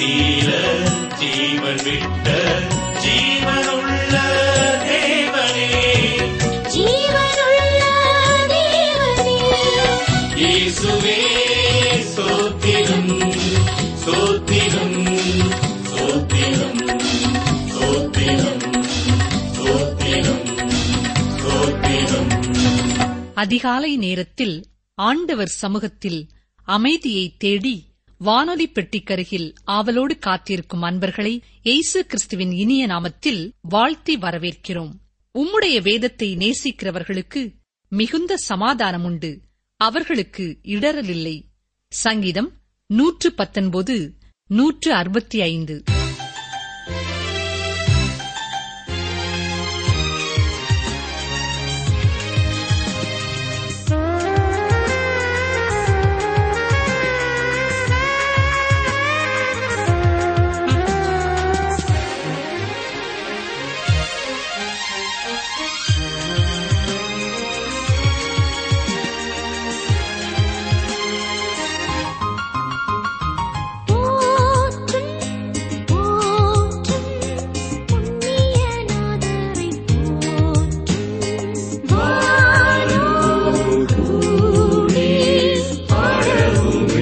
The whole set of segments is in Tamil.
தீர ஜீவன் விட்ட ஜீவனுள்ள தேவனே ஜீவனுள்ள தேவனே இயேசுவே சோத்திரம் சோத்திரம் சோத்திரம் சோத்திரம் சோத்திரம் சோத்திரம் அதிகாலை நேரத்தில் ஆண்டவர் சமூகத்தில் அமைதியை தேடி வானொலி பெட்டிக்கருகில் ஆவலோடு காத்திருக்கும் அன்பர்களை இயேசு கிறிஸ்துவின் இனிய நாமத்தில் வாழ்த்தி வரவேற்கிறோம் உம்முடைய வேதத்தை நேசிக்கிறவர்களுக்கு மிகுந்த சமாதானம் உண்டு அவர்களுக்கு இடரலில்லை சங்கீதம் நூற்று பத்தொன்பது நூற்று அறுபத்தி ஐந்து போற்றும் போற்றும் புண்ணியநாதரை போற்றும் வானோர் கூடி பாடவும்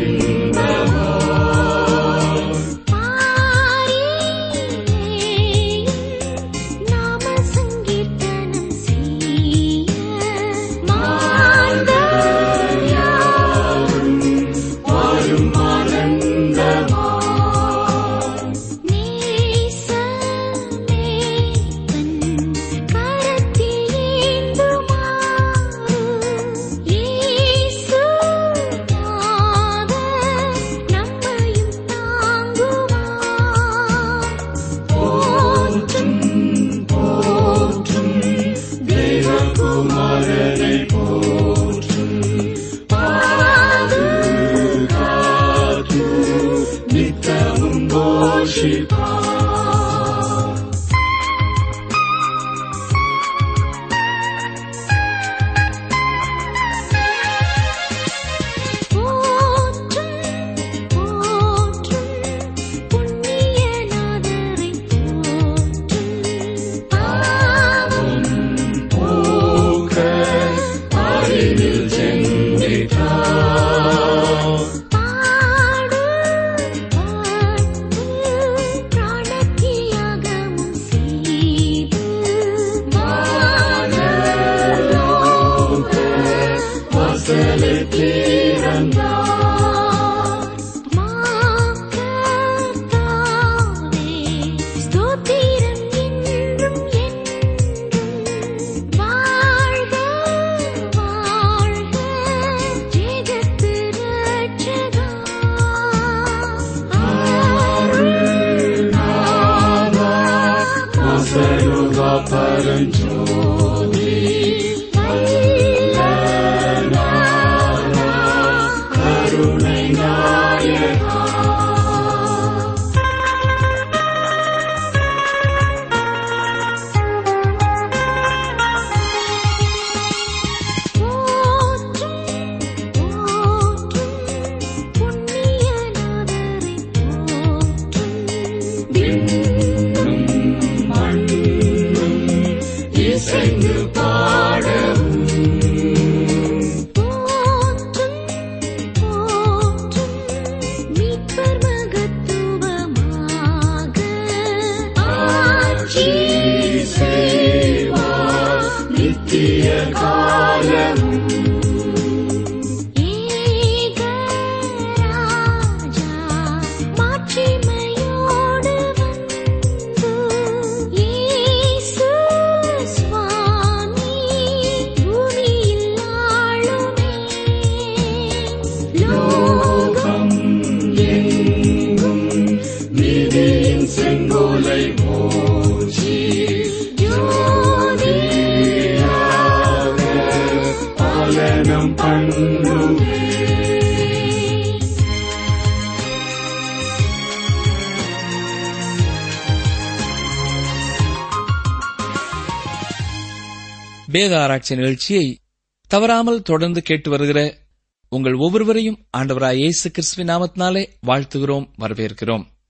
பாரிலேயும் நாம சங்கீர்த்தனம் செய்ய மாந்தர் யாரும் வாழும் ஆனந்தமா நேசமே தன் கரத்தில் ஏந்துமாறு இயேசு நாத நம்மையும் தாங்குவார் போற்றும் போற்றும் தேவகுமாரனை போற்றும் பாதுகாத்து நித்தமும் போஷிப்பார் போற்றும் போற்றும் புண்ணியநாதரை போற்றும் பாவம் போக்க அறிவில் சென்றிட்டார் பாடு பாட்டு பிராணத்தியாகமும் செய்து வானலோக வாசலை திறந்தார் மாக்கர்த்தாவே ஸ்தோத்திரம் என்றும் என்றும் வாழ்க வாழ்க ஜெகத்து ரட்சகா அருள்நாதா மசருகா பரஞ்சோதி வல்லநாதா கருணை நாயகா போற்றும் போற்றும் புண்ணியநாதரை போற்றும் விண்ணும் மண்ணும் இசைந்து பாடவும் போற்றும் போற்றும் மீட்பர் மகத்துவமாக ஆட்சி செய்வார் நித்திய காலம் ஏகராஜா மாட்சிமையோடு வந்து இயேசு சுவாமி பூமியில் ஆளுமே லோகம் எங்கும் நீதியின் செங்கோலை போற்றி ஜோதியாக பாலனம் பண்ணுவே வேத ஆராய்ச்சி நிகழ்ச்சியை தவறாமல் தொடர்ந்து கேட்டு வருகிற உங்கள் ஒவ்வொருவரையும் ஆண்டவராய் இயேசு கிறிஸ்துவின் நாமத்தினாலே வாழ்த்துகிறோம் வரவேற்கிறோம்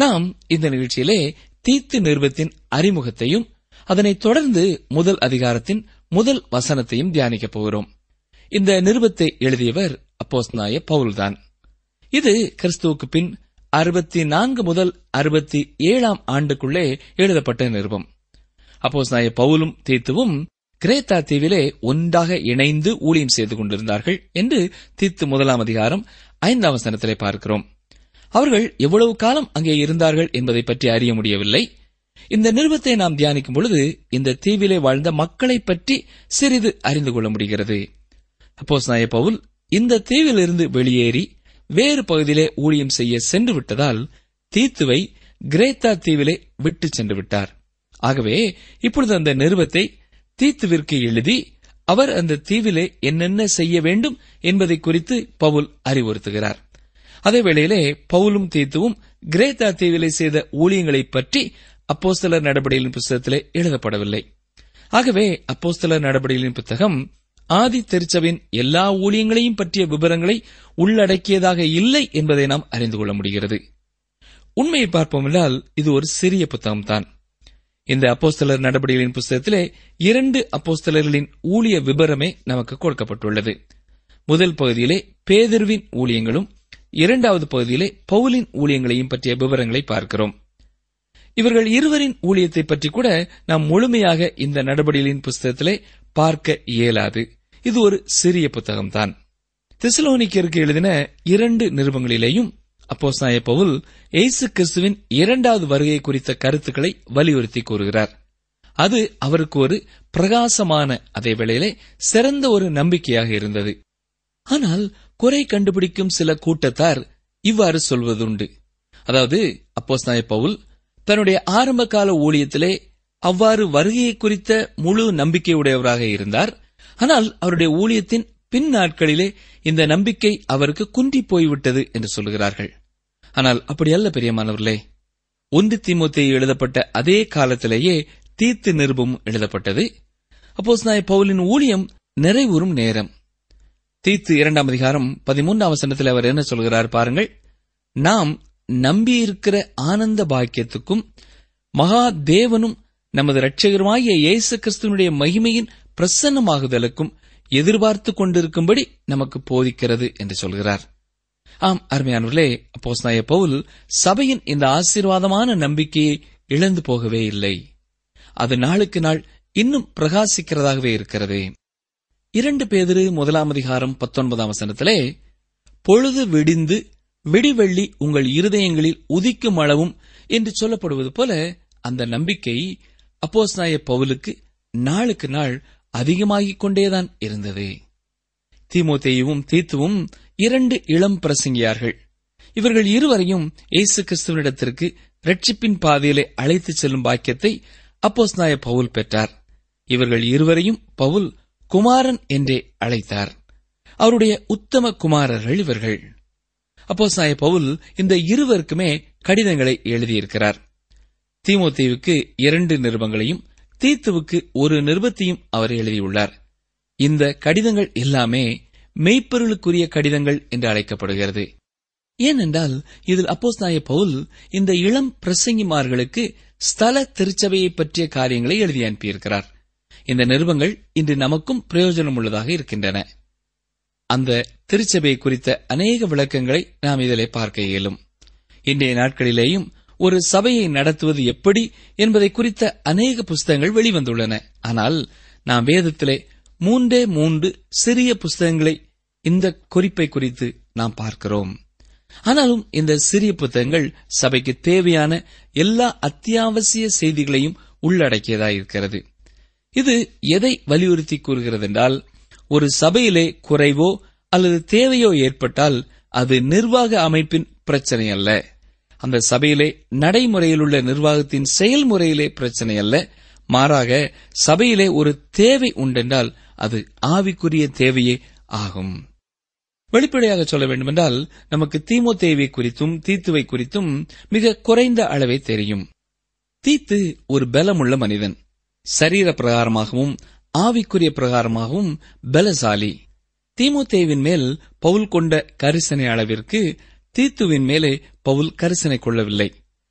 நாம் இந்த நிகழ்ச்சியிலே தீத்து நிருபத்தின் அறிமுகத்தையும் அதனைத் தொடர்ந்து முதல் அதிகாரத்தின் முதல் வசனத்தையும் தியானிக்கப் போகிறோம் இந்த நிருபத்தை எழுதியவர் அப்போஸ்நாய பவுல்தான் இது கிறிஸ்துவுக்கு பின் அறுபத்தி நான்கு முதல் அறுபத்தி ஏழாம் ஆண்டுக்குள்ளே எழுதப்பட்ட நிருபம் அப்போஸ்நாய பவுலும் தீத்துவும் கிரேத்தா தீவிலே ஒன்றாக இணைந்து ஊழியம் செய்து கொண்டிருந்தார்கள் என்று தீத்து முதலாம் அதிகாரம் ஐந்தாம் வசனத்திலே பார்க்கிறோம் அவர்கள் எவ்வளவு காலம் அங்கே இருந்தார்கள் என்பதை பற்றி அறிய முடியவில்லை இந்த நிருபத்தை நாம் தியானிக்கும் பொழுது இந்த தீவிலே வாழ்ந்த மக்களை பற்றி சிறிது அறிந்து கொள்ள முடிகிறது அப்போஸ் நாய பவுல் இந்த தீவிலிருந்து வெளியேறி வேறு பகுதியிலே ஊழியம் செய்ய சென்று விட்டதால் தீத்துவை கிரேத்தா தீவிலே விட்டு சென்று விட்டார் ஆகவே இப்பொழுது அந்த நிருபத்தை தீத்துவிற்கு எழுதி அவர் அந்த தீவிலே என்னென்ன செய்ய வேண்டும் என்பதை குறித்து பவுல் அறிவுறுத்துகிறார் அதே வேளையிலே பவுலும் தீத்துவும் கிரேத்தா தீவிலே செய்த ஊழியங்களைப் பற்றி அப்போஸ்தலர் நடபடிகளின் புத்தகத்திலே எழுதப்படவில்லை ஆகவே அப்போஸ்தலர் நடபடிகளின் புத்தகம் ஆதி திருச்சபையின் எல்லா ஊழியங்களையும் பற்றிய விவரங்களை உள்ளடக்கியதாக இல்லை என்பதை நாம் அறிந்து கொள்ள முடிகிறது உண்மையை பார்ப்போமென்றால் இது ஒரு சிறிய புத்தகம்தான் இந்த அப்போஸ்தலர் நடபடிகளின் புஸ்தகத்திலே இரண்டு அப்போஸ்தலர்களின் ஊழிய விபரமே நமக்கு கொடுக்கப்பட்டுள்ளது முதல் பகுதியிலே பேதிர்வின் ஊழியங்களும் இரண்டாவது பகுதியிலே பவுலின் ஊழியங்களையும் பற்றிய விவரங்களை பார்க்கிறோம் இவர்கள் இருவரின் ஊழியத்தை பற்றி கூட நாம் முழுமையாக இந்த நடபடிகளின் புஸ்தகத்திலே பார்க்க இயலாது இது ஒரு சிறிய புத்தகம்தான் திசலோனிக்கருக்கு எழுதின இரண்டு நிருபங்களிலேயும் அப்போஸ்நாய பவுல் இயேசு கிறிஸ்துவின் இரண்டாவது வருகை குறித்த கருத்துக்களை வலியுறுத்தி கூறுகிறார் அது அவருக்கு ஒரு பிரகாசமான அதே வேளையிலே சிறந்த ஒரு நம்பிக்கையாக இருந்தது ஆனால் குறை கண்டுபிடிக்கும் சில கூட்டத்தார் இவ்வாறு சொல்வதுண்டு அதாவது அப்போஸ்நாய பவுல் தன்னுடைய ஆரம்ப கால ஊழியத்திலே அவ்வாறு வருகையை குறித்த முழு நம்பிக்கையுடையவராக இருந்தார் ஆனால் அவருடைய ஊழியத்தின் பின் நாட்களிலே இந்த நம்பிக்கை அவருக்கு குன்றி போய்விட்டது என்று சொல்கிறார்கள் ஆனால் அப்படி அல்ல பெரியமானவர்களே ஒன்று தீமோத்தேயு எழுதப்பட்ட அதே காலத்திலேயே தீர்த்து நிருபம் எழுதப்பட்டது அப்போஸ் நாய பவுலின் ஊழியம் நிறைவுறும் நேரம் தீத்து இரண்டாம் அதிகாரம் பதிமூன்றாம் வசனத்தில் அவர் என்ன சொல்கிறார் பாருங்கள் நாம் நம்பியிருக்கிற ஆனந்த பாக்கியத்துக்கும் மகா தேவனும் நமது இரட்சகருமாகிய இயேசு கிறிஸ்துவனுடைய மகிமையின் பிரசன்னமாகுதலுக்கும் எதிர்பார்த்து கொண்டிருக்கும்படி நமக்கு போதிக்கிறது என்று சொல்கிறார் ஆம் அருமையானவர்களே அப்போஸ் நாய பவுல் சபையின் இந்த ஆசீர்வாதமான நம்பிக்கையை இழந்து போகவே இல்லை அது நாளுக்கு நாள் இன்னும் பிரகாசிக்கிறதாகவே இருக்கிறது இரண்டு பேதிரு முதலாம் அதிகாரம் பத்தொன்பதாம் வசனத்திலே பொழுது விடிந்து விடிவெள்ளி உங்கள் இருதயங்களில் உதிக்கும் அளவும் என்று சொல்லப்படுவது போல அந்த நம்பிக்கை அப்போஸ் நாய பவுலுக்கு நாளுக்கு நாள் அதிகமாகிக் கொண்டேதான் இருந்தது தீமோத்தேயுவும் தீத்துவும் இரண்டு இளம் பிரசங்கியார்கள் இவர்கள் இருவரையும் இயேசு கிறிஸ்துவனிடத்திற்கு ரட்சிப்பின் பாதையிலே அழைத்துச் செல்லும் பாக்கியத்தை அப்போஸ் நாய பவுல் பெற்றார் இவர்கள் இருவரையும் பவுல் குமாரன் என்றே அழைத்தார் அவருடைய உத்தம குமாரர்கள் இவர்கள் அப்போஸ் நாய பவுல் இந்த இருவருக்குமே கடிதங்களை எழுதியிருக்கிறார் தீமோத்தேவுக்கு இரண்டு நிருபங்களையும் தீத்துவுக்கு ஒரு நிருபத்தையும் அவர் எழுதியுள்ளார் இந்த கடிதங்கள் எல்லாமே மெய்ப்பொருளுக்குரிய கடிதங்கள் என்று அழைக்கப்படுகிறது ஏனென்றால் இதில் அப்போஸ் நாய பவுல் இந்த இளம் பிரசங்கிமார்களுக்கு ஸ்தல திருச்சபையை பற்றிய காரியங்களை எழுதி அனுப்பியிருக்கிறார் இந்த நிருபங்கள் இன்று நமக்கும் பிரயோஜனம் உள்ளதாக இருக்கின்றன அந்த திருச்சபை குறித்த அநேக விளக்கங்களை நாம் இதிலே பார்க்க இயலும் இன்றைய நாட்களிலேயும் ஒரு சபையை நடத்துவது எப்படி என்பதை குறித்த அநேக புஸ்தகங்கள் வெளிவந்துள்ளன ஆனால் நாம் வேதத்திலே மூன்றே மூன்று சிறிய புஸ்தகங்களை இந்த குறிப்பை குறித்து நாம் பார்க்கிறோம் ஆனாலும் இந்த சிறிய புத்தகங்கள் சபைக்கு தேவையான எல்லா அத்தியாவசிய செய்திகளையும் உள்ளடக்கியதாயிருக்கிறது இது எதை வலியுறுத்தி கூறுகிறது என்றால் ஒரு சபையிலே குறைவோ அல்லது தேவையோ ஏற்பட்டால் அது நிர்வாக அமைப்பின் பிரச்சனை அல்ல அந்த சபையிலே நடைமுறையில் உள்ள நிர்வாகத்தின் செயல்முறையிலே பிரச்சனை அல்ல மாறாக சபையிலே ஒரு தேவை உண்டென்றால் அது ஆவிக்குரிய தேவையே ஆகும் வெளிப்படையாக சொல்ல வேண்டுமென்றால் நமக்கு தீமோ தேவை குறித்தும் தீத்துவை குறித்தும் மிக குறைந்த அளவே தெரியும் தீத்து ஒரு பலமுள்ள மனிதன் சரீர பிரகாரமாகவும் ஆவிக்குரிய பிரகாரமாகவும் பலசாலி தீமோத்தேவின் மேல் பவுல் கொண்ட கரிசனை அளவிற்கு தீத்துவின் மேலே பவுல் கரிசனை கொள்ளவில்லை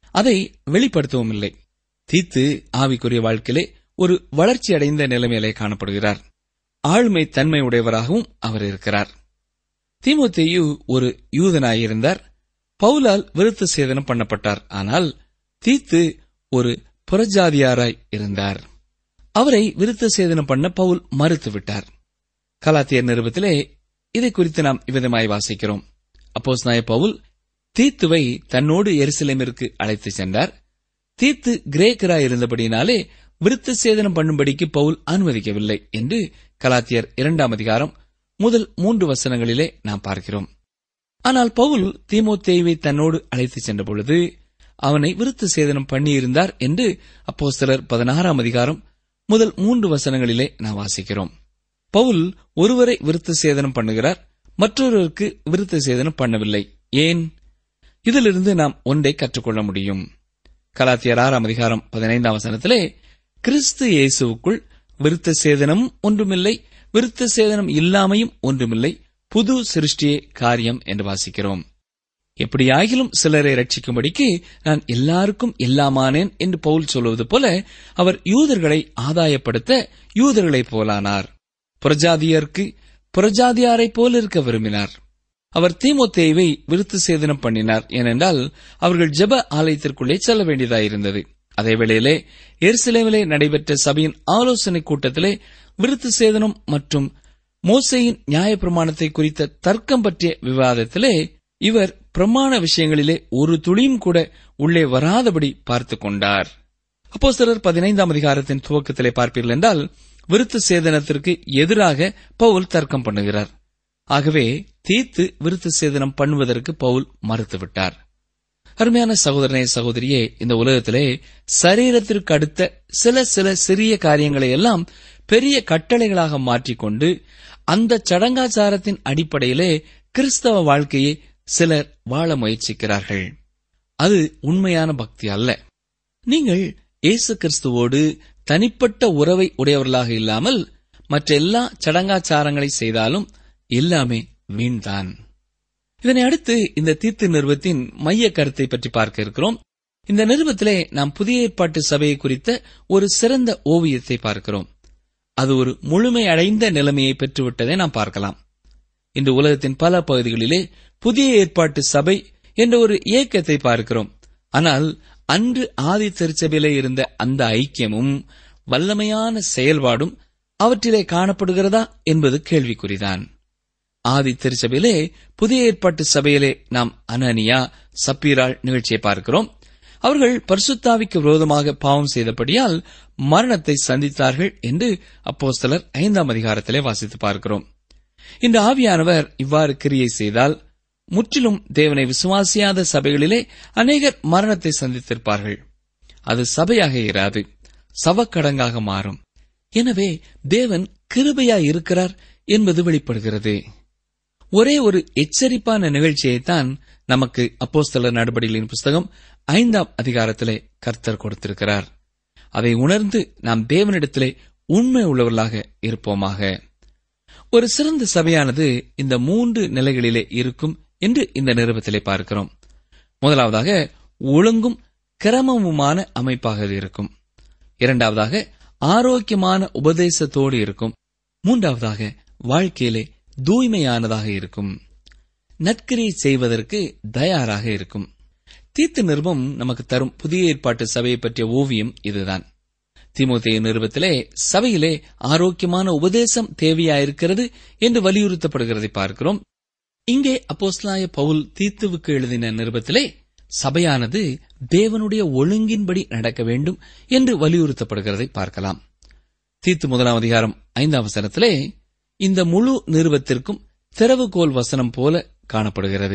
அதை வெளிப்படுத்தவும் இல்லை தீத்து ஆவிக்குரிய வாழ்க்கையிலே ஒரு வளர்ச்சி அடைந்த நிலைமையிலே காணப்படுகிறார் ஆளுமை தன்மை உடையவராகவும் அவர் இருக்கிறார் தீமோத்தேயு ஒரு யூதனாயிருந்தார் பவுலால் விருத்த சேதனம் பண்ணப்பட்டார் ஆனால் தீத்து ஒரு புறஜாதியாராய் இருந்தார் அவரை விருத்த சேதனம் பண்ண பவுல் மறுத்துவிட்டார் கலாத்தியர் நிருபத்திலே இதை குறித்து நாம் இவ்விதமாய் வாசிக்கிறோம் அப்போஸ் நாய பவுல் தீத்துவை தன்னோடு எருசலேமிற்கு அழைத்துச் சென்றார் தீத்து கிரேக்கராய் இருந்தபடியினாலே விருத்த சேதனம் பண்ணும்படிக்கு பவுல் அனுமதிக்கவில்லை என்று கலாத்தியர் இரண்டாம் அதிகாரம் முதல் மூன்று வசனங்களிலே நாம் பார்க்கிறோம் ஆனால் பவுல் தீமோத்தேயுவை தன்னோடு அழைத்துச் சென்ற பொழுது அவனை விருத்த சேதனம் பண்ணியிருந்தார் என்று அப்போஸ்தலர் பதினாறாம் அதிகாரம் முதல் மூன்று வசனங்களிலே நாம் வாசிக்கிறோம் பவுல் ஒருவரை விருத்த சேதனம் பண்ணுகிறார் மற்றொருவருக்கு விருத்த சேதனம் பண்ணவில்லை ஏன் இதிலிருந்து நாம் ஒன்றை கற்றுக்கொள்ள முடியும் கலாத்தியர் ஆறாம் அதிகாரம் பதினைந்தாம் வசனத்திலே கிறிஸ்து இயேசுவுக்குள் விருத்த சேதனம் ஒன்றுமில்லை விருத்த சேதனம் இல்லாமையும் ஒன்றுமில்லை புது சிருஷ்டியே காரியம் என்று வாசிக்கிறோம் எப்படியாகிலும் சிலரை ரட்சிக்கும்படிக்கு நான் எல்லாருக்கும் எல்லாமானேன் என்று பவுல் சொல்வது போல அவர் யூதர்களை ஆதாயப்படுத்த யூதர்களைப் போலானார் புரஜாதியருக்கு புரஜாதியாரைப் போல இருக்க விரும்பினார் அவர் தீமோத்தேயுவை விருத்து சேதனம் பண்ணினார் ஏனென்றால் அவர்கள் ஜெப ஆலயத்திற்குள்ளே செல்ல வேண்டியதாயிருந்தது அதே வேளையிலே எருசலேமிலே நடைபெற்ற சபையின் ஆலோசனை கூட்டத்திலே விருத்து சேதனம் மற்றும் மோசையின் நியாயப்பிரமாணத்தை குறித்த தர்க்கம் பற்றிய விவாதத்திலே இவர் பிரமாண விஷயங்களிலே ஒரு துளியும் கூட உள்ளே வராதபடி பார்த்துக் கொண்டார் அப்போ சிலர் பதினைந்தாம் அதிகாரத்தின் துவக்கத்திலே பார்ப்பீர்கள் என்றால் விருத்த சேதனத்திற்கு எதிராக பவுல் தர்க்கம் பண்ணுகிறார் ஆகவே தீர்த்து விருத்த சேதனம் பண்ணுவதற்கு பவுல் மறுத்துவிட்டார் அருமையான சகோதரனே சகோதரியே இந்த உலகத்திலே சரீரத்திற்கு அடுத்த சில சில சிறிய காரியங்களை எல்லாம் பெரிய கட்டளைகளாக மாற்றிக்கொண்டு அந்த சடங்காச்சாரத்தின் அடிப்படையிலே கிறிஸ்தவ வாழ்க்கையை சிலர் வாழ முயற்சிக்கிறார்கள் அது உண்மையான பக்தி அல்ல நீங்கள் இயேசு கிறிஸ்துவோடு தனிப்பட்ட உறவை உடையவர்களாக இல்லாமல் மற்ற எல்லா சடங்காச்சாரங்களை செய்தாலும் எல்லாமே வீண்தான் இதனை அடுத்து இந்த தீர்த்து நிறுவத்தின் மைய கருத்தை பற்றி பார்க்க இருக்கிறோம் இந்த நிறுவத்திலே நாம் புதிய ஏற்பாட்டு சபையை குறித்த ஒரு சிறந்த ஓவியத்தை பார்க்கிறோம் அது ஒரு முழுமை அடைந்த நிலைமையை பெற்றுவிட்டதை நாம் பார்க்கலாம் இன்று உலகத்தின் பல பகுதிகளிலே புதிய ஏற்பாட்டு சபை என்ற ஒரு இயக்கத்தை பார்க்கிறோம் ஆனால் அன்று ஆதி திருச்சபையிலே இருந்த அந்த ஐக்கியமும் வல்லமையான செயல்பாடும் அவற்றிலே காணப்படுகிறதா என்பது கேள்விக்குறிதான் ஆதி திருச்சபையிலே புதிய ஏற்பாட்டு சபையிலே நாம் அனனியா சப்பீராள் நிகழ்ச்சியை பார்க்கிறோம் அவர்கள் பரிசுத்தாவிக்கு விரோதமாக பாவம் செய்தபடியால் மரணத்தை சந்தித்தார்கள் என்று அப்போஸ்தலர் ஐந்தாம் அதிகாரத்திலே வாசித்து பார்க்கிறோம் இந்த ஆவியானவர் இவ்வாறு கிரியை செய்தால் முற்றிலும் தேவனை விசுவாசியாத சபைகளிலே அநேகர் மரணத்தை சந்தித்திருப்பார்கள் அது சபையாக இராது சவக்கடங்காக மாறும் எனவே தேவன் கிருபையாய் இருக்கிறார் என்பது வெளிப்படுகிறது ஒரே ஒரு எச்சரிப்பான நிகழ்ச்சியைத்தான் நமக்கு அப்போஸ்தலர் நடபடிகளின் புஸ்தகம் ஐந்தாம் அதிகாரத்திலே கர்த்தர் கொடுத்திருக்கிறார் அதை உணர்ந்து நாம் தேவனிடத்திலே உண்மை உள்ளவர்களாக இருப்போமாக ஒரு சிறந்த சபையானது இந்த மூன்று நிலைகளிலே இருக்கும் என்று இந்த நிருபத்திலே பார்க்கிறோம் முதலாவதாக ஒழுங்கும் கிரமமுமான அமைப்பாக இது இருக்கும் இரண்டாவதாக ஆரோக்கியமான உபதேசத்தோடு இருக்கும் மூன்றாவதாக வாழ்க்கையிலே தூய்மையானதாக இருக்கும் நற்கிரியை செய்வதற்கு தயாராக இருக்கும் தீர்த்த நிருபம் நமக்கு தரும் புதிய ஏற்பாட்டு சபையை பற்றிய ஓவியம் இதுதான் திமுத்தைய நிருபத்திலே சபையிலே ஆரோக்கியமான உபதேசம் தேவையாயிருக்கிறது என்று வலியுறுத்தப்படுகிறதை பார்க்கிறோம் இங்கே அப்போஸ்லாய பவுல் தீத்துவுக்கு எழுதின நிருபத்திலே சபையானது தேவனுடைய ஒழுங்கின்படி நடக்க வேண்டும் என்று வலியுறுத்தப்படுகிறதை பார்க்கலாம் தீத்து முதலாம் அதிகாரம் ஐந்தாம் வசனத்திலே இந்த முழு நிருபத்திற்கும் திறவுகோல் வசனம் போல காணப்படுகிறது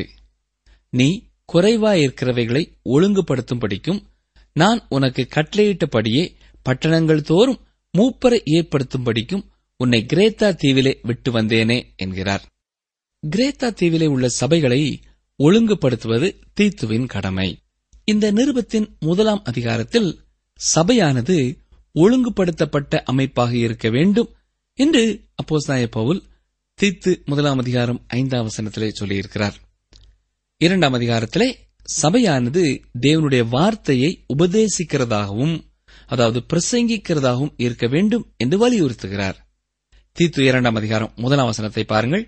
நீ குறைவாயிருக்கிறவைகளை ஒழுங்குபடுத்தும்படிக்கும் நான் உனக்கு கட்டளையிட்டபடியே பட்டணங்கள் தோறும் மூப்பரை ஏற்படுத்தும்படிக்கும் உன்னை கிரேத்தா தீவிலே விட்டு வந்தேனே என்கிறார் கிரேத்தா தீவிலே உள்ள சபைகளை ஒழுங்குபடுத்துவது தீத்துவின் கடமை இந்த நிருபத்தின் முதலாம் அதிகாரத்தில் சபையானது ஒழுங்குபடுத்தப்பட்ட அமைப்பாக இருக்க வேண்டும் என்று அப்போஸ்தாய பவுல் தீத்து முதலாம் அதிகாரம் ஐந்தாம் வசனத்திலே சொல்லியிருக்கிறார் இரண்டாம் அதிகாரத்திலே சபையானது தேவனுடைய வார்த்தையை உபதேசிக்கிறதாகவும் அதாவது பிரசங்கிக்கிறதாகவும் இருக்க வேண்டும் என்று வலியுறுத்துகிறார் தீத்து இரண்டாம் அதிகாரம் முதலாம் வசனத்தை பாருங்கள்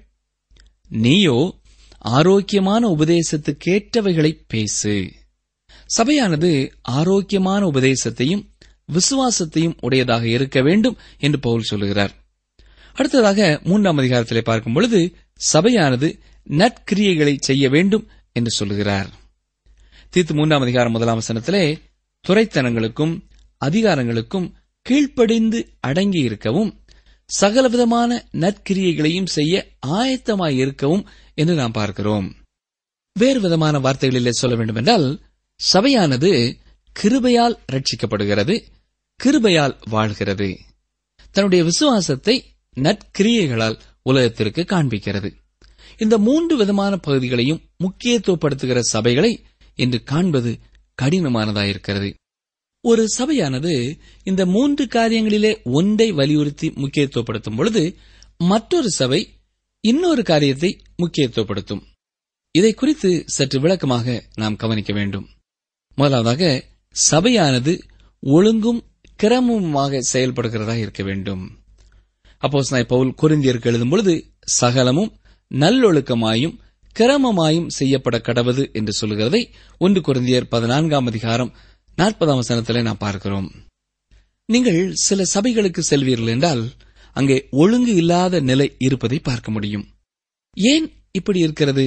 நீயோ ஆரோக்கியமான உபதேசத்துக்கேற்றவைகளை பேசு சபையானது ஆரோக்கியமான உபதேசத்தையும் விசுவாசத்தையும் உடையதாக இருக்க வேண்டும் என்று பவுல் சொல்லுகிறார் அடுத்ததாக மூன்றாம் அதிகாரத்திலே பார்க்கும் பொழுது சபையானது நற்கிரியைகளை செய்ய வேண்டும் என்று சொல்லுகிறார் தீத்து மூன்றாம் அதிகாரம் முதலாம் வசனத்திலே துறைத்தனங்களுக்கும் அதிகாரங்களுக்கும் கீழ்ப்படிந்து அடங்கி இருக்கவும் சகலவிதமான நற்கிரியைகளையும் செய்ய ஆயத்தமாய் இருக்கவும் என்று நாம் பார்க்கிறோம் வேறு விதமான வார்த்தைகளிலே சொல்ல வேண்டுமென்றால் சபையானது கிருபையால் ரட்சிக்கப்படுகிறது கிருபையால் வாழ்கிறது தன்னுடைய விசுவாசத்தை நற்கிரியைகளால் உலகத்திற்கு காண்பிக்கிறது இந்த மூன்று விதமான பகுதிகளையும் முக்கியத்துவப்படுத்துகிற சபைகளை இன்று காண்பது கடினமானதாயிருக்கிறது ஒரு சபையானது இந்த மூன்று காரியங்களிலே ஒன்றை வலியுறுத்தி முக்கியத்துவப்படுத்தும் பொழுது மற்றொரு சபை இன்னொரு காரியத்தை முக்கியத்துவப்படுத்தும் இதை குறித்து சற்று விளக்கமாக நாம் கவனிக்க வேண்டும் முதலாவதாக சபையானது ஒழுங்கும் கிரமமுமாக செயல்படுகிறதா இருக்க வேண்டும் அப்போஸ் நாய் பவுல் குறிந்தியருக்கு எழுதும் பொழுது சகலமும் நல்லொழுக்கமாயும் கிரமமாயும் செய்யப்பட கடவது என்று சொல்லுகிறதை ஒன்று குருந்தியர் பதினான்காம் அதிகாரம் நாற்பதாம் வசனத்திலே நாம் பார்க்கிறோம் நீங்கள் சில சபைகளுக்கு செல்வீர்கள் என்றால் அங்கே ஒழுங்கு இல்லாத நிலை இருப்பதை பார்க்க முடியும் ஏன் இப்படி இருக்கிறது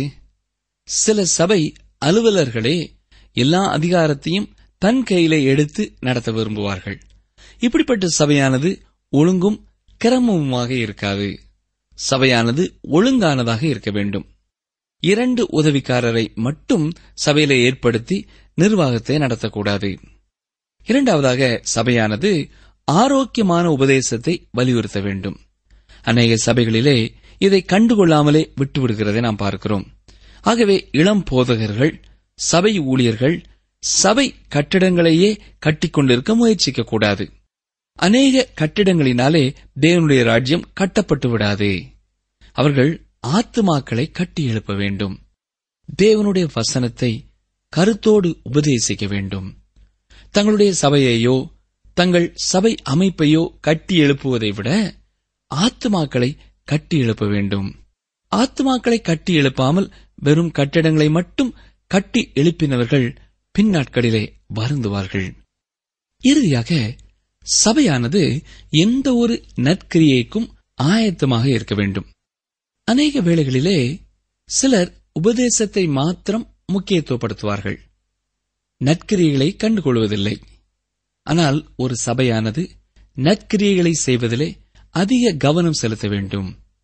சில சபை அலுவலர்களே எல்லா அதிகாரத்தையும் தன் கையிலே எடுத்து நடத்த விரும்புவார்கள் இப்படிப்பட்ட சபையானது ஒழுங்கும் கிரமமுமாக இருக்காது சபையானது ஒழுங்கானதாக இருக்க வேண்டும் இரண்டு உதவிக்காரரை மட்டும் சபையில ஏற்படுத்தி நிர்வாகத்தை நடத்தக்கூடாது இரண்டாவதாக சபையானது ஆரோக்கியமான உபதேசத்தை வலியுறுத்த வேண்டும் அநேக சபைகளிலே இதை கண்டுகொள்ளாமலே விட்டுவிடுகிறதை நாம் பார்க்கிறோம் ஆகவே இளம் போதகர்கள் சபை ஊழியர்கள் சபை கட்டிடங்களையே கட்டிக்கொண்டிருக்க முயற்சிக்க கூடாது அநேக கட்டிடங்களினாலே தேவனுடைய ராஜ்யம் கட்டப்பட்டு விடாது அவர்கள் ஆத்துமாக்களை கட்டி எழுப்ப வேண்டும் தேவனுடைய வசனத்தை கருத்தோடு உபதேசிக்க வேண்டும் தங்களுடைய சபையையோ தங்கள் சபை அமைப்பையோ கட்டி எழுப்புவதை விட ஆத்துமாக்களை கட்டி எழுப்ப வேண்டும் ஆத்துமாக்களை கட்டி எழுப்பாமல் வெறும் கட்டிடங்களை மட்டும் கட்டி எழுப்பினவர்கள் பின்னாட்களிலே வருந்துவார்கள் இறுதியாக சபையானது எந்த ஒரு நற்கிரியைக்கும் ஆயத்தமாக இருக்க வேண்டும் அநேக வேளைகளிலே சிலர் உபதேசத்தை மாத்திரம் முக்கியத்துவப்படுத்துவார்கள் நற்கிரியைகளை கண்டுகொள்வதில்லை ஆனால் ஒரு சபையானது நற்கிரியைகளை செய்வதிலே அதிக கவனம் செலுத்த வேண்டும்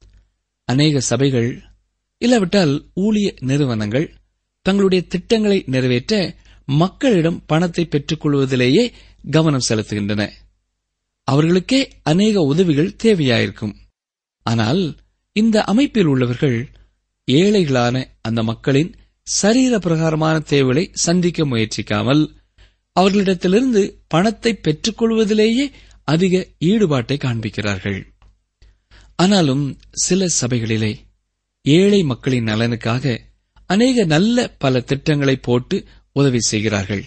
அநேக சபைகள் இல்லாவிட்டால் ஊழிய நிறுவனங்கள் தங்களுடைய திட்டங்களை நிறைவேற்ற மக்களிடம் பணத்தை பெற்றுக் கொள்வதிலேயே கவனம் செலுத்துகின்றன அவர்களுக்கே அநேக உதவிகள் தேவையாயிருக்கும் ஆனால் இந்த அமைப்பில் உள்ளவர்கள் ஏழைகளான அந்த மக்களின் சரீர பிரகாரமான தேவைகளை சந்திக்க முயற்சிக்காமல் அவர்களிடத்திலிருந்து பணத்தை பெற்றுக்கொள்வதிலேயே அதிக ஈடுபாட்டை காண்பிக்கிறார்கள் ஆனாலும் சில சபைகளிலே ஏழை மக்களின் நலனுக்காக அநேக நல்ல பல திட்டங்களை போட்டு உதவி செய்கிறார்கள்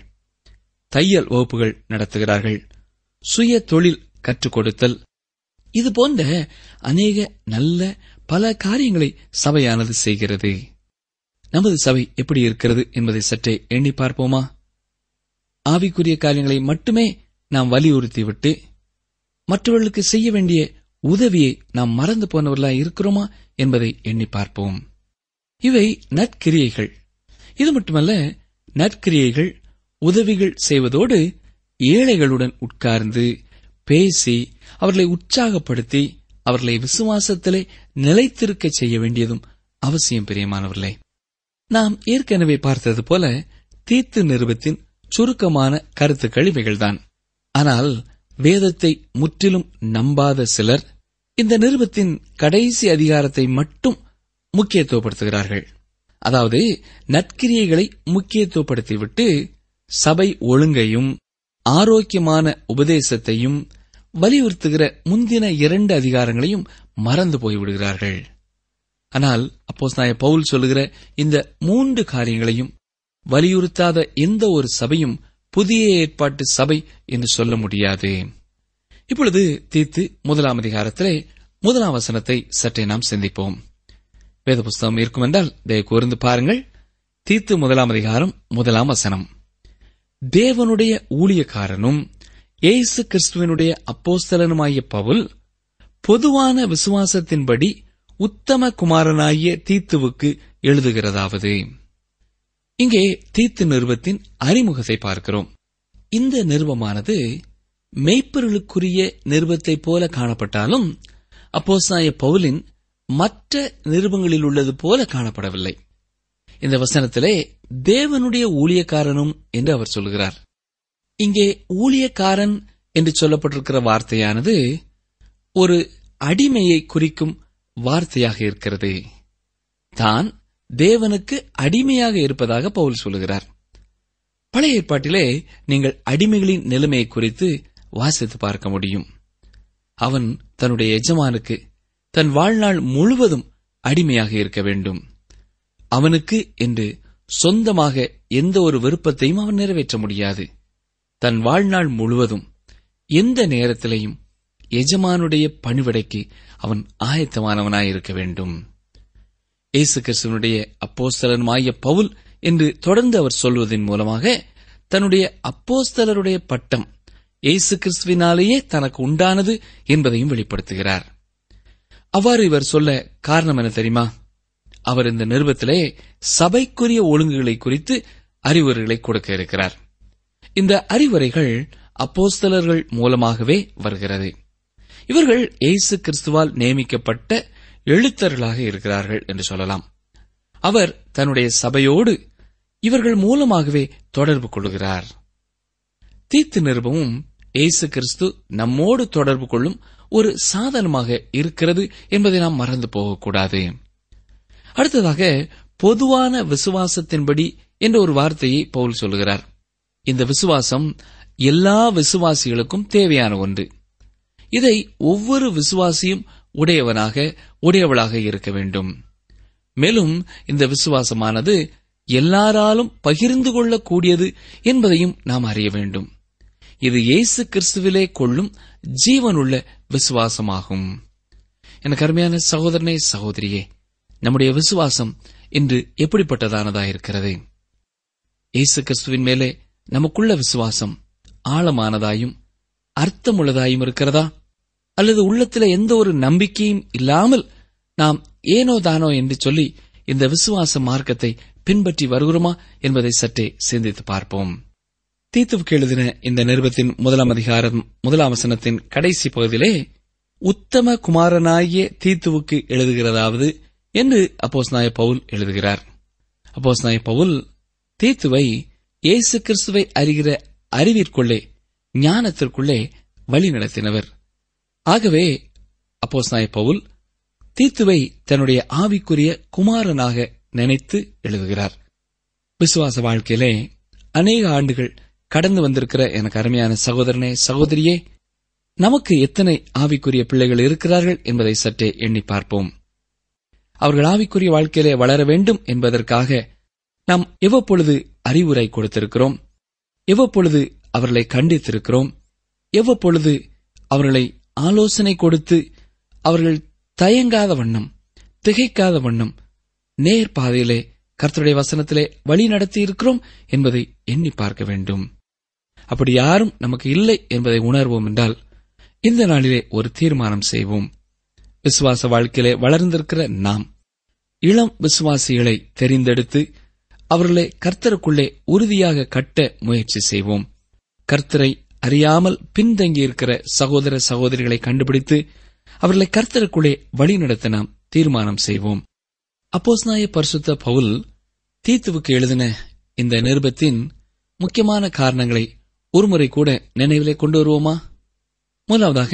தையல் வகுப்புகள் நடத்துகிறார்கள் சுய தொழில் கற்றுக் கொடுத்தல் இது போன்ற அநேக நல்ல பல காரியங்களை சபையானது செய்கிறது நமது சபை எப்படி இருக்கிறது என்பதை சற்றே எண்ணி பார்ப்போமா ஆவிக்குரிய காரியங்களை மட்டுமே நாம் வலியுறுத்திவிட்டு மற்றவர்களுக்கு செய்ய வேண்டிய உதவியை நாம் மறந்து போனவர்களாய் இருக்கிறோமா என்பதை எண்ணி பார்ப்போம் இவை நற்கிரியைகள் இது மட்டுமல்ல நற்கிரியைகள் உதவிகள் செய்வதோடு ஏழைகளுடன் உட்கார்ந்து பேசி அவர்களை உற்சாகப்படுத்தி அவர்களை விசுவாசத்திலே நிலைத்திருக்க செய்ய வேண்டியதும் அவசியம் பிரியமானவர்களே நாம் ஏற்கனவே பார்த்தது போல தீத்து நிறுவத்தின் சுருக்கமான கருத்துக்கள் இவைகள்தான் ஆனால் வேதத்தை முற்றிலும் நம்பாத சிலர் இந்த நிருபத்தின் கடைசி அதிகாரத்தை மட்டும் முக்கியத்துவப்படுத்துகிறார்கள் அதாவது நற்கிரியைகளை முக்கியத்துவப்படுத்திவிட்டு சபை ஒழுங்கையும் ஆரோக்கியமான உபதேசத்தையும் வலியுறுத்துகிற முந்தின இரண்டு அதிகாரங்களையும் மறந்து போய்விடுகிறார்கள் ஆனால் அப்போஸ் நாய பவுல் சொல்லுகிற இந்த மூன்று காரியங்களையும் வலியுறுத்தாத எந்த ஒரு சபையும் புதிய ஏற்பாட்டு சபை என்று சொல்ல முடியாது இப்பொழுது தீத்து முதலாம் அதிகாரத்திலே முதலாம் வசனத்தை சற்றே நாம் சிந்திப்போம் வேத புஸ்தகம் இருக்கும் என்றால் தயவு கூர்ந்து பாருங்கள் தீத்து முதலாம் அதிகாரம் முதலாம் வசனம் தேவனுடைய ஊழியக்காரனும் இயேசு கிறிஸ்துவனுடைய அப்போஸ்தலனுமாகிய பவுல் பொதுவான விசுவாசத்தின்படி உத்தம குமாரனாகிய தீத்துவுக்கு எழுதுகிறதாவது இங்கே தீத்து நிறுவத்தின் அறிமுகத்தை பார்க்கிறோம் இந்த நிறுவமானது மெய்ப்பொருளுக்குரிய நிறுவத்தைப் போல காணப்பட்டாலும் அப்போஸ்தாய பவுலின் மற்ற நிருபங்களில் உள்ளது போல காணப்படவில்லை இந்த வசனத்திலே தேவனுடைய ஊழியக்காரனும் என்று அவர் சொல்கிறார் இங்கே ஊழியக்காரன் என்று சொல்லப்பட்டிருக்கிற வார்த்தையானது ஒரு அடிமையை குறிக்கும் வார்த்தையாக இருக்கிறது தான் தேவனுக்கு அடிமையாக இருப்பதாக பவுல் சொல்லுகிறார் பழைய ஏற்பாட்டிலே நீங்கள் அடிமைகளின் நிலைமையை குறித்து வாசித்து பார்க்க முடியும் அவன் தன்னுடைய எஜமானுக்கு தன் வாழ்நாள் முழுவதும் அடிமையாக இருக்க வேண்டும் அவனுக்கு என்று சொந்தமாக எந்த ஒரு விருப்பத்தையும் அவன் நிறைவேற்ற முடியாது தன் வாழ்நாள் முழுவதும் எந்த நேரத்திலையும் எஜமானுடைய பணிவிடைக்கு அவன் ஆயத்தமானவனாயிருக்க வேண்டும் இயேசு கிறிஸ்துவனுடைய அப்போஸ்தலனுமாகிய பவுல் என்று தொடர்ந்து அவர் சொல்வதன் மூலமாக தன்னுடைய அப்போஸ்தலருடைய பட்டம் இயேசு கிறிஸ்துவினாலேயே தனக்கு உண்டானது என்பதையும் வெளிப்படுத்துகிறார் அவ்வாறு இவர் சொல்ல காரணம் என்ன தெரியுமா அவர் இந்த நிருபத்திலே சபைக்குரிய ஒழுங்குகளை குறித்து அறிவுரைகளை கொடுக்க இருக்கிறார் இந்த அறிவுரைகள் அப்போஸ்தலர்கள் மூலமாகவே வருகிறது இவர்கள் இயேசு கிறிஸ்துவால் நியமிக்கப்பட்ட எழுத்தர்களாக இருக்கிறார்கள் என்று சொல்லலாம் அவர் தன்னுடைய சபையோடு இவர்கள் மூலமாகவே தொடர்பு கொள்கிறார் தீத்து நிருபமும் இயேசு கிறிஸ்து நம்மோடு தொடர்பு கொள்ளும் ஒரு சாதனமாக இருக்கிறது என்பதை நாம் மறந்து போகக்கூடாது அடுத்ததாக பொதுவான விசுவாசத்தின்படி என்ற ஒரு வார்த்தையை பவுல் சொல்கிறார் இந்த விசுவாசம் எல்லா விசுவாசிகளுக்கும் தேவையான ஒன்று இதை ஒவ்வொரு விசுவாசியும் உடையவனாக உடையவளாக இருக்க வேண்டும் மேலும் இந்த விசுவாசமானது எல்லாராலும் பகிர்ந்து கொள்ளக்கூடியது என்பதையும் நாம் அறிய வேண்டும் இது இயேசு கிறிஸ்துவிலே கொள்ளும் ஜீவனுள்ள விசுவாசமாகும் எனக்கு அருமையான சகோதரனே சகோதரியே நம்முடைய விசுவாசம் இன்று எப்படிப்பட்டதானதாயிருக்கிறது இயேசு கிறிஸ்துவின் மேலே நமக்குள்ள விசுவாசம் ஆழமானதாயும் அர்த்தமுள்ளதாயும் இருக்கிறதா அல்லது உள்ளத்தில எந்த ஒரு நம்பிக்கையும் இல்லாமல் நாம் ஏனோ தானோ என்று சொல்லி இந்த விசுவாச மார்க்கத்தை பின்பற்றி வருகிறோமா என்பதை சற்றே சிந்தித்து பார்ப்போம் தீத்துவுக்கு எழுதின இந்த நிருபத்தின் முதலாம் அதிகாரம் முதலாம் வசனத்தின் கடைசி பகுதியிலே உத்தம குமாரனாகிய தீத்துவுக்கு எழுதுகிறதாவது என்று அப்போஸ் நாய பவுல் எழுதுகிறார் அப்போஸ் நாய பவுல் தீத்துவை இயேசு கிறிஸ்துவை அறிகிற அறிவிற்குள்ளே ஞானத்திற்குள்ளே வழி நடத்தினவர் ஆகவே அப்போஸ் நாய பவுல் தீத்துவை தன்னுடைய ஆவிக்குரிய குமாரனாக நினைத்து எழுதுகிறார் விசுவாச வாழ்க்கையிலே அநேக ஆண்டுகள் கடந்து வந்திருக்கிற எனக்கு அருமையான சகோதரனே சகோதரியே நமக்கு எத்தனை ஆவிக்குரிய பிள்ளைகள் இருக்கிறார்கள் என்பதை சற்றே எண்ணி பார்ப்போம் அவர்கள் ஆவிக்குரிய வாழ்க்கையிலே வளர வேண்டும் என்பதற்காக நாம் எவ்வப்பொழுது அறிவுரை கொடுத்திருக்கிறோம் எவ்வப்பொழுது அவர்களை கண்டித்திருக்கிறோம் எவ்வப்பொழுது அவர்களை ஆலோசனை கொடுத்து அவர்கள் தயங்காத வண்ணம் திகைக்காத வண்ணம் நேர் பாதையிலே கர்த்தருடைய வசனத்திலே வழி நடத்தி இருக்கிறோம் என்பதை எண்ணி பார்க்க வேண்டும் அப்படி யாரும் நமக்கு இல்லை என்பதை உணர்வோம் என்றால் இந்த நாளிலே ஒரு தீர்மானம் செய்வோம் விசுவாச வாழ்க்கையிலே வளர்ந்திருக்கிற நாம் இளம் விசுவாசிகளை தெரிந்தெடுத்து அவர்களை கர்த்தருக்குள்ளே உறுதியாக கட்ட முயற்சி செய்வோம் கர்த்தரை அறியாமல் பின்தங்கியிருக்கிற சகோதர சகோதரிகளை கண்டுபிடித்து அவர்களை கர்த்தருக்குள்ளே வழிநடத்த நாம் தீர்மானம் செய்வோம் அப்போஸ்நாய பரிசுத்த பவுல் தீத்துவுக்கு எழுதின இந்த நிருபத்தின் முக்கியமான காரணங்களை ஒருமுறை கூட நினைவிலே கொண்டு வருவோமா முதலாவதாக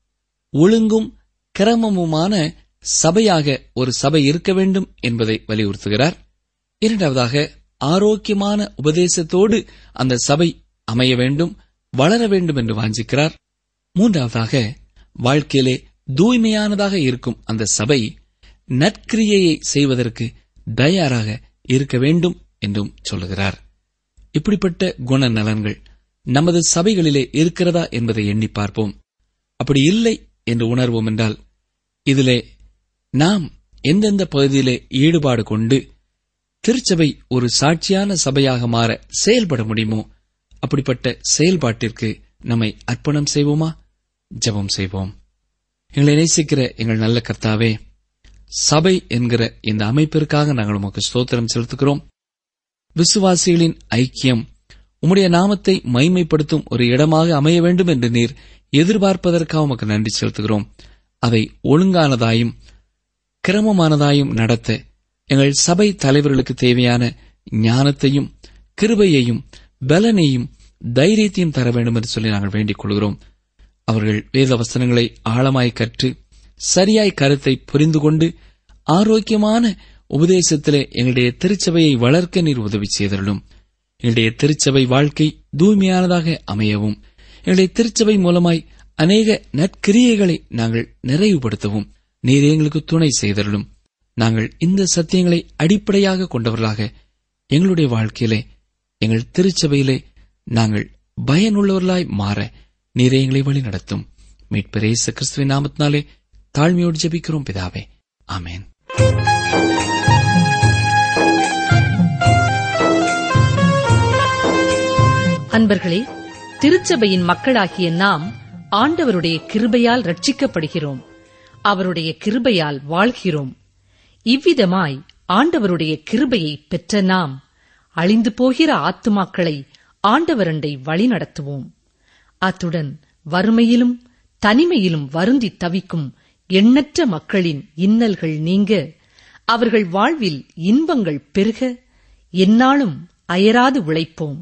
ஒழுங்கும் கிரமமுமான சபையாக ஒரு சபை இருக்க வேண்டும் என்பதை வலியுறுத்துகிறார் இரண்டாவதாக ஆரோக்கியமான உபதேசத்தோடு அந்த சபை அமைய வேண்டும் வளர வேண்டும் என்று வாஞ்சிக்கிறார் மூன்றாவதாக வாழ்க்கையிலே தூய்மையானதாக இருக்கும் அந்த சபை நற்கிரியையை செய்வதற்கு தயாராக இருக்க வேண்டும் என்றும் சொல்லுகிறார் இப்படிப்பட்ட குணநலன்கள் நமது சபைகளிலே இருக்கிறதா என்பதை எண்ணி பார்ப்போம் அப்படி இல்லை என்று உணர்வோம் என்றால் இதிலே நாம் எந்தெந்த பகுதியிலே ஈடுபாடு கொண்டு திருச்சபை ஒரு சாட்சியான சபையாக மாற செயல்பட முடியுமோ அப்படிப்பட்ட செயல்பாட்டிற்கு நம்மை அர்ப்பணம் செய்வோமா ஜெபம் செய்வோம் எங்களை நேசிக்கிற எங்கள் நல்ல கர்த்தாவே சபை என்கிற இந்த அமைப்பிற்காக நாங்கள் உமக்கு ஸ்தோத்திரம் செலுத்துகிறோம் விசுவாசிகளின் ஐக்கியம் உம்முடைய நாமத்தை மைமைப்படுத்தும் ஒரு இடமாக அமைய வேண்டும் என்று நீர் எதிர்பார்ப்பதற்காக உமக்கு நன்றி செலுத்துகிறோம் அதை ஒழுங்கானதாயும் கிரமமானதாயும் நடத்த எங்கள் சபை தலைவர்களுக்கு தேவையான ஞானத்தையும் கிருபையையும் பலனையும் தைரியத்தையும் தர வேண்டும் என்று சொல்லி நாங்கள் வேண்டிக் கொள்கிறோம் அவர்கள் வேத வசனங்களை ஆழமாய் கற்று சரியாய் கருத்தை புரிந்து கொண்டு ஆரோக்கியமான உபதேசத்திலே எங்களுடைய திருச்சபையை வளர்க்க நீர் உதவி செய்தருளும் எங்களுடைய திருச்சபை வாழ்க்கை தூய்மையானதாக அமையவும் எங்களுடைய திருச்சபை மூலமாய் அநேக நற்கிரியைகளை நாங்கள் நிறைவுபடுத்தவும் நீர் எங்களுக்கு துணை செய்தருளும் நாங்கள் இந்த சத்தியங்களை அடிப்படையாக கொண்டவர்களாக எங்களுடைய வாழ்க்கையிலே எங்கள் திருச்சபையிலே நாங்கள் பயனுள்ளவர்களாய் மாற நீரே எங்களை வழி நடத்தும் மீட்பரேச கிறிஸ்துவின் நாமத்தினாலே தாழ்மையோடு ஜெபிக்கிறோம் பிதாவே ஆமேன் அன்பர்களே திருச்சபையின் மக்களாகிய நாம் ஆண்டவருடைய கிருபையால் ரட்சிக்கப்படுகிறோம் அவருடைய கிருபையால் வாழ்கிறோம் இவ்விதமாய் ஆண்டவருடைய கிருபையை பெற்ற நாம் அழிந்து போகிற ஆத்துமாக்களை ஆண்டவரண்டை வழிநடத்துவோம் அத்துடன் வறுமையிலும் தனிமையிலும் வருந்தி தவிக்கும் எண்ணற்ற மக்களின் இன்னல்கள் நீங்க அவர்கள் வாழ்வில் இன்பங்கள் பெருக எந்நாளும் அயராது உழைப்போம்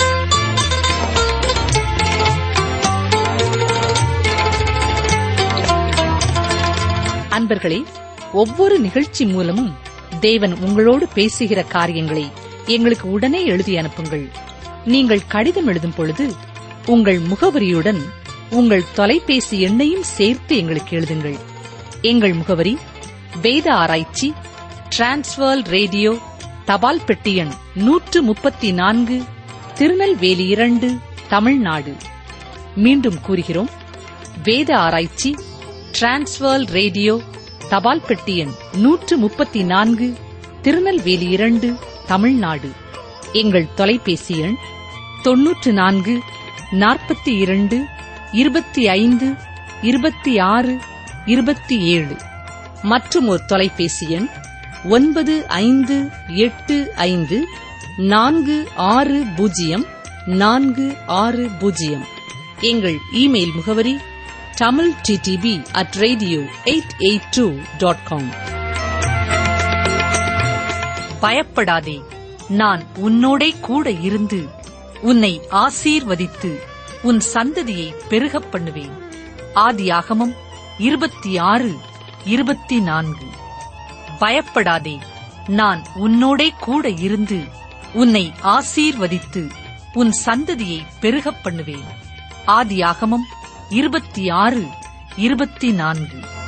அன்பர்களே ஒவ்வொரு நிகழ்ச்சி மூலமும் தேவன் உங்களோடு பேசுகிற காரியங்களை எங்களுக்கு உடனே எழுதி அனுப்புங்கள் நீங்கள் கடிதம் எழுதும் பொழுது உங்கள் முகவரியுடன் உங்கள் தொலைபேசி எண்ணையும் சேர்த்து எங்களுக்கு எழுதுங்கள் எங்கள் முகவரி வேத ஆராய்ச்சி டிரான்ஸ்வர் ரேடியோ தபால் பெட்டி எண் நூற்று முப்பத்தி நான்கு திருநெல்வேலி இரண்டு தமிழ்நாடு மீண்டும் கூறுகிறோம் வேத ஆராய்ச்சி டிரான்ஸ்வர் ரேடியோ தபால் பெட்டி எண் நூற்று முப்பத்தி நான்கு திருநெல்வேலி இரண்டு தமிழ்நாடு எங்கள் தொலைபேசி எண் தொன்னூற்று நான்கு நாற்பத்தி இரண்டு இருபத்தி ஐந்து இருபத்தி ஆறு இருபத்தி ஏழு மற்றும் ஒரு தொலைபேசி எண் ஒன்பது ஐந்து எட்டு ஐந்து நான்கு ஆறு பூஜ்ஜியம் நான்கு ஆறு பூஜ்ஜியம் எங்கள் இமெயில் முகவரி Tamil DTP at radio eight eight two dot com பயப்படாதே நான் உன்னோடே கூட இருந்து உன்னை ஆசீர்வதித்து உன் சந்ததியை பெருகப் பண்ணுவேன் ஆதியாகமம் இருபத்தி ஆறு இருபத்தி நான்கு பயப்படாதே நான் உன்னோடே கூட இருந்து உன்னை ஆசீர்வதித்து உன் சந்ததியை பெருகப் பண்ணுவேன் ஆதியாகமம் இருபத்தி ஆறு இருபத்தி நான்கு